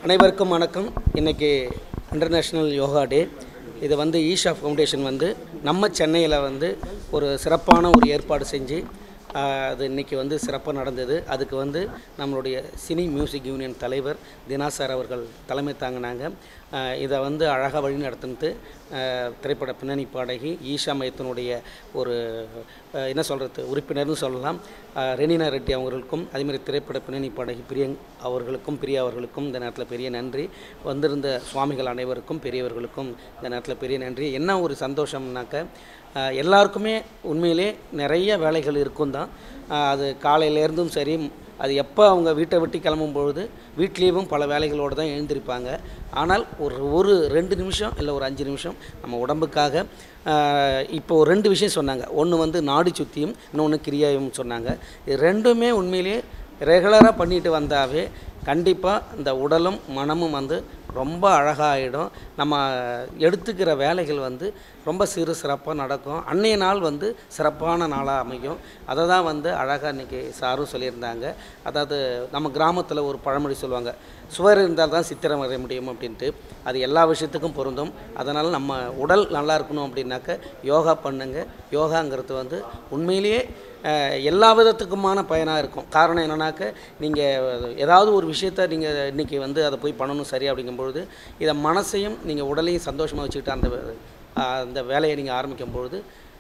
அனைவருக்கும் வணக்கம் இன்றைக்கி இன்டர்நேஷ்னல் யோகா டே இது வந்து ஈஷா ஃபவுண்டேஷன் வந்து நம்ம சென்னையில் வந்து ஒரு சிறப்பான ஒரு ஏற்பாடு செஞ்சு ஆஹ், அது இன்றைக்கி வந்து சிறப்பாக நடந்தது அதுக்கு வந்து நம்மளுடைய சினி மியூசிக் யூனியன் தலைவர் தினா சார் அவர்கள் தலைமை தாங்கினாங்க ஆஹ், இதை வந்து அழகாக வழி நடத்துனது திரைப்பட பின்னணி பாடகி ஈஷா மையத்தினுடைய ஒரு ஆஹ், என்ன சொல்கிறது உறுப்பினர்னு சொல்லலாம் ஆஹ், ரெனினா ரெட்டி அவர்களுக்கும் அதேமாதிரி திரைப்பட பின்னணி பாடகி பிரியங் அவர்களுக்கும் பிரியா அவர்களுக்கும் இந்த நேரத்தில் பெரிய நன்றி வந்திருந்த சுவாமிகள் அனைவருக்கும் பெரியவர்களுக்கும் இந்த நேரத்தில் பெரிய நன்றி என்ன ஒரு சந்தோஷம்னாக்க ஆஹ், எல்லாருக்குமே உண்மையிலே நிறைய வேலைகள் இருக்கும் தான் ஆஹ், அது காலையிலேருந்தும் சரி அது எப்போ அவங்க வீட்டை விட்டு கிளம்பும் பொழுது வீட்லேயும் பல வேலைகளோடு தான் எழுந்திருப்பாங்க ஆனால் ஒரு ஒரு ரெண்டு நிமிஷம் இல்லை ஒரு அஞ்சு நிமிஷம் நம்ம உடம்புக்காக ஆஹ், இப்போ ஒரு ரெண்டு விஷயம் சொன்னாங்க ஒன்று வந்து நாடி சுத்தியும் இன்னொன்று கிரியாயும் சொன்னாங்க இது ரெண்டுமே உண்மையிலேயே ரெகுலராக பண்ணிட்டு வந்தாவே கண்டிப்பாக இந்த உடலும் மனமும் வந்து ரொம்ப அழகாகிடும் நம்ம எடுத்துக்கிற வேலைகள் வந்து ரொம்ப சிறு சிறப்பாக நடக்கும் அன்னைய நாள் வந்து சிறப்பான நாளாக அமையும் அதை தான் வந்து அழகாக இன்றைக்கி சாரும் சொல்லியிருந்தாங்க அதாவது நம்ம கிராமத்தில் ஒரு பழமொழி சொல்லுவாங்க சுவர் இருந்தால் தான் சித்திரம் வரைய முடியும் அப்படின்ட்டு அது எல்லா விஷயத்துக்கும் பொருந்தும் அதனால் நம்ம உடல் நல்லா இருக்கணும் அப்படின்னாக்க யோகா பண்ணுங்க யோகாங்கிறது வந்து உண்மையிலேயே அஹ், எல்லா விதத்துக்குமான பயனாக இருக்கும் காரணம் என்னன்னாக்க நீங்கள் ஏதாவது ஒரு விஷயத்த நீங்கள் இன்றைக்கி வந்து அதை போய் பண்ணணும் சரி அப்படிங்கும்பொழுது இதை மனசையும் நீங்கள் உடலையும் சந்தோஷமாக வச்சுக்கிட்டு அந்த அஹ், அந்த வேலையை நீங்கள் ஆரம்பிக்கும் பொழுது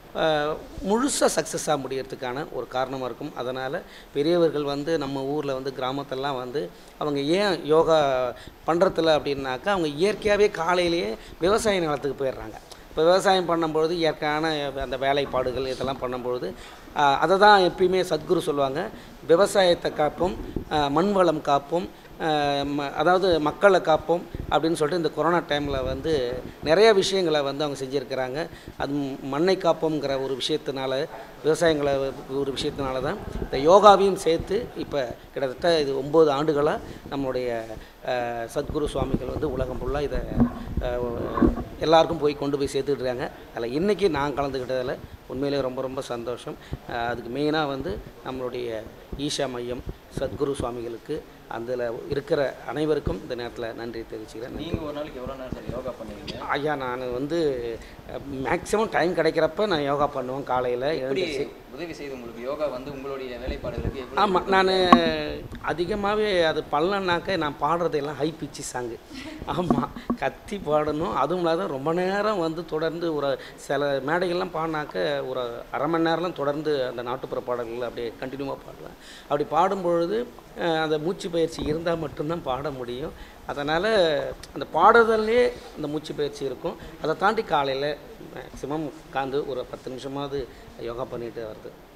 முழுசாக சக்ஸஸாக முடியறதுக்கான ஒரு காரணமாக இருக்கும் அதனால் பெரியவர்கள் வந்து நம்ம ஊரில் வந்து கிராமத்திலலாம் வந்து அவங்க ஏன் யோகா பண்ணுறதில்ல அப்படின்னாக்கா அவங்க இயற்கையாகவே காலையிலேயே விவசாய நிலத்துக்கு போயிடுறாங்க இப்போ விவசாயம் பண்ணும்பொழுது இயற்கையான அந்த வேலைப்பாடுகள் இதெல்லாம் பண்ணும்பொழுது ஆஹ், அதை தான் எப்பயுமே சத்குரு சொல்லுவாங்க விவசாயத்தை காப்போம் ஆஹ், மண் வளம் காப்போம் ஆஹ், ம அதாவது மக்களை காப்போம் அப்படின்னு சொல்லிட்டு இந்த கொரோனா டைமில் வந்து நிறைய விஷயங்களை வந்து அவங்க செஞ்சுருக்கிறாங்க அது ம்- மண்ணை காப்போங்கிற ஒரு விஷயத்தினால விவசாயங்களை ஒரு விஷயத்தினால தான் இந்த யோகாவையும் சேர்த்து இப்போ கிட்டத்தட்ட இது ஒம்பது ஆண்டுகளாக நம்மளுடைய ஆஹ், சத்குரு சுவாமிகள் வந்து உலகம் ஃபுல்லாக இதை ஆஹ், எல்லாருக்கும் போய் கொண்டு போய் சேர்த்துட்டு இருக்காங்க அதில் இன்றைக்கி நான் கலந்துக்கிட்டதில் உண்மையிலே ரொம்ப ரொம்ப சந்தோஷம் ஆஹ், அதுக்கு மெயினாக வந்து நம்மளுடைய ஈஷா மையம் சத்குரு சுவாமிகளுக்கு அதில் இருக்கிற அனைவருக்கும் இந்த நேரத்தில் நன்றி தெரிவிச்சுக்கிறேன் நீங்கள் ஒரு நாளைக்கு எவ்வளோ நேரம் சார் யோகா பண்ணுவீங்க ஐயா நான் வந்து மேக்ஸிமம் டைம் கிடைக்கிறப்ப நான் யோகா பண்ணுவேன் காலையில் எப்படி எழுந்திரிச்சு உதவி செய்து உங்களுக்கு யோகா வந்து உங்களுடைய வேலைப்பாடுகளுக்கு எப்படி ஆமாம் நான் அதிகமாகவே அது பண்ணலனாக்க நான் பாடுறதெல்லாம் ஹை பிச்சு சாங்கு ஆமாம் கத்தி பாடணும் அதுவும் இல்லாத ரொம்ப நேரம் வந்து தொடர்ந்து ஒரு சில மேடைகள்லாம் பாடினாக்க ஒரு அரை மணி நேரம்லாம் தொடர்ந்து அந்த நாட்டுப்புற பாடல்கள் அப்படியே கண்டினியூவாக பாடுவேன் அப்படி பாடும்பொழுது அஹ், அந்த மூச்சு பயிற்சி இருந்தால் மட்டும்தான் பாட முடியும் அதனால் அந்த பாடுறதுலே அந்த மூச்சு பயிற்சி இருக்கும் அதை தாண்டி காலையில் மேக்ஸிமம் உட்காந்து ஒரு பத்து நிமிஷமாவது யோகா பண்ணிட்டு வருது